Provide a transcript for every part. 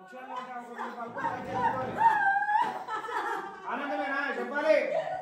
ముఖ్యంగా ఉంటే ఒక రెండు పలుకులు చేసుకోవాలి. ఆనందమేనా చెప్పాలి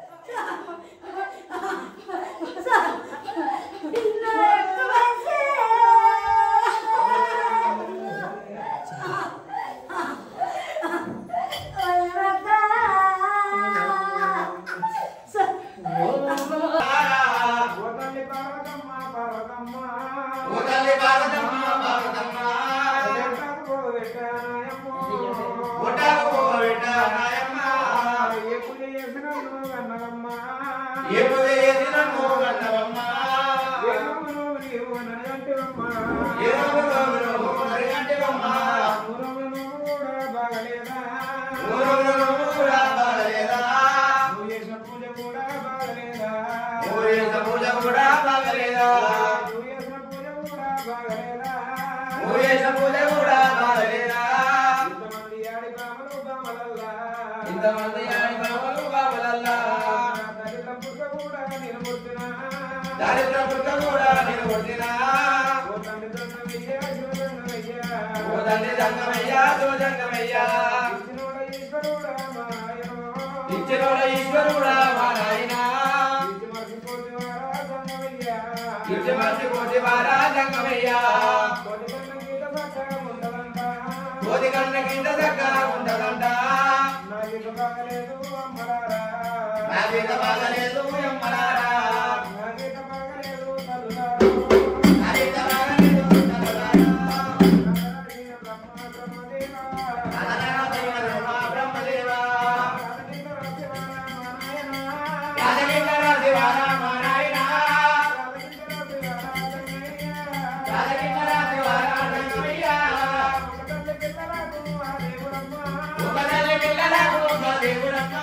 ఓ తల్లి పార్వతమ్మ పార్వతమ్మ ఓ తల్లి పార్వతమ్మ, పార్వతమ్మ. దేవతకు పోవెట్టానాయమ్మో. గుట్టకు పోవెట్ట నాయమ్మ. ఏ పూజ చేసినావు అన్నదమ్మ ఏ పూజ చేసినను గన్నవమ్మ. ఏ నవ్వును నీవు నన్నంటివమ్మ. ఏ రోజులో నువ్వు నరిగంటివమ్మ. మూరమును కూడా బాగలేదా ఊరులో కూడా బాగలేదా? నువ్వు చేసిన పూజ కూడా బాగలేదా నువ్వు చేసిన పూజ కూడా బాగలేదా? నువ్వు చేసిన పూజ కూడా బాగలేదా నువ్వు చేసిన పూజ కూడా బాగలేదా? ఇంతమంది ఆడి బామలు బామలల్లా ఇంతమంది ఆడి బావలు బావలల్లా. దళిత పుట్ట కూడా నిలబొట్టినా దారిద్ర పుట్ట కూడా నేను కొట్టినా. ఓ తండ్రి దండమయ్యా శివదండమయ్యా ఓ తల్లి దంగమయ్యా, శివజంగమయ్యా. ఇచ్చినోడ ఈశ్వరుడా మా నాయనో. ఇచ్చినోడ ఈశ్వరుడా మా నాయనా. ఇచ్చి మర్చిపోతివారా దండమయ్యా. ఇచ్చి మర్చిపోతే వారా జంగమయ్యా. కోటి కన్న గీత పట్ట ఉండదంట. కోతి కన్న కింద దగ్గర ఉండదంట నా గీత బాగలేదు అమ్మలారా. నా గీత బాగలేదు ఎమ్మలారా. నా గీత బాగలేదు తల్లులారా. నా గీత బాగలేదు తల్లులారా. నారాయణ బ్రహ్మ బ్రహ్మదేవా. నారాయణ దైవ బ్రహ్మ బ్రహ్మదేవా. రాజకీయ రాజవారా మా నాయనా. రాజకింకర శివారా మా నాయనా. రాజకీయ రాజవారా దండమయ్యా. రాజకింకర శివారా జంగమయ్యా. ఒకటంటే పిల్లలకు ఆ దేవుడమ్మ. ఒక తల్లి పిల్లలకు ఒక దేవుడమ్మ.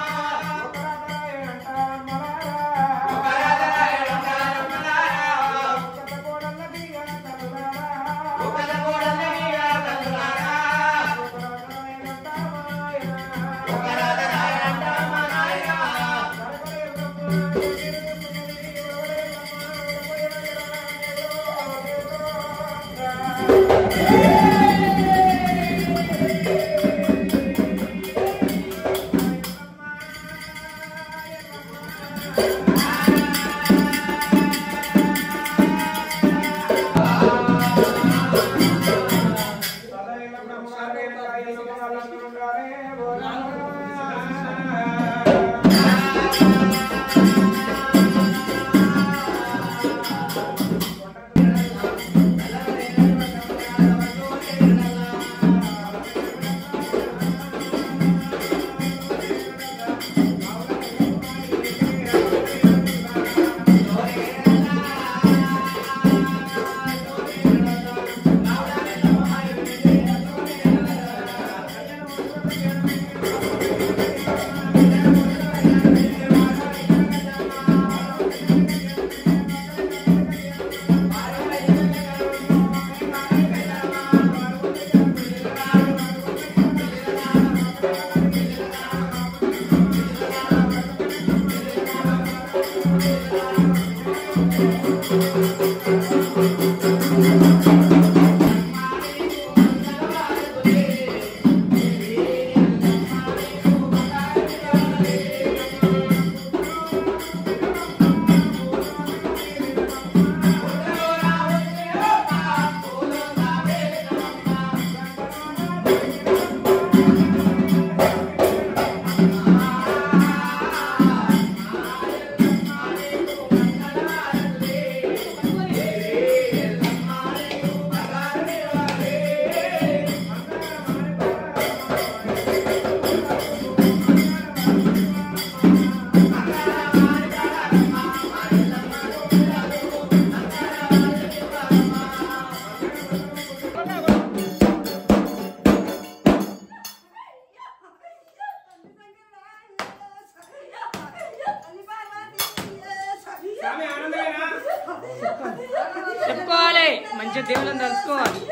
ఒక రాజరాయుడుంటారమ్మలారా. ఒక తల్లిగా తల్లులారా. ఒక రాజరాయుడంట మా నాయనా. చెప్పుకోవాలి మంచిగా దేవుళ్ళని తలుచుకోవాలి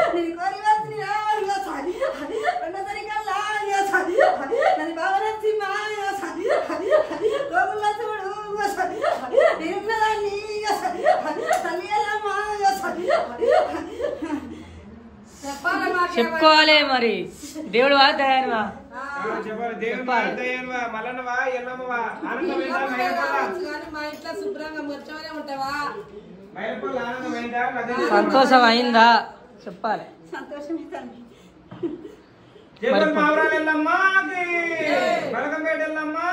నన్ను బాగా నచ్చింది చెప్పుకోవాలి మరి దేవుడు వా దయానివా చెప్పాలి దేవుని చెప్పాలి. దయ్యనువా మల్లన్నవా ఎల్లమ్మవా ఆనందమైందా మైలపల్ల మా ఇంట్లో శుభ్రంగా ముచ్చమనే ఉంటావా మైలపల్ల ఆనందమైందా నది సంతోషం అయిందా చెప్పాలి సంతోషమే తండ్రి జగన్ మావరాలు ఎల్లమ్మకి బలకంపేట ఎల్లమ్మ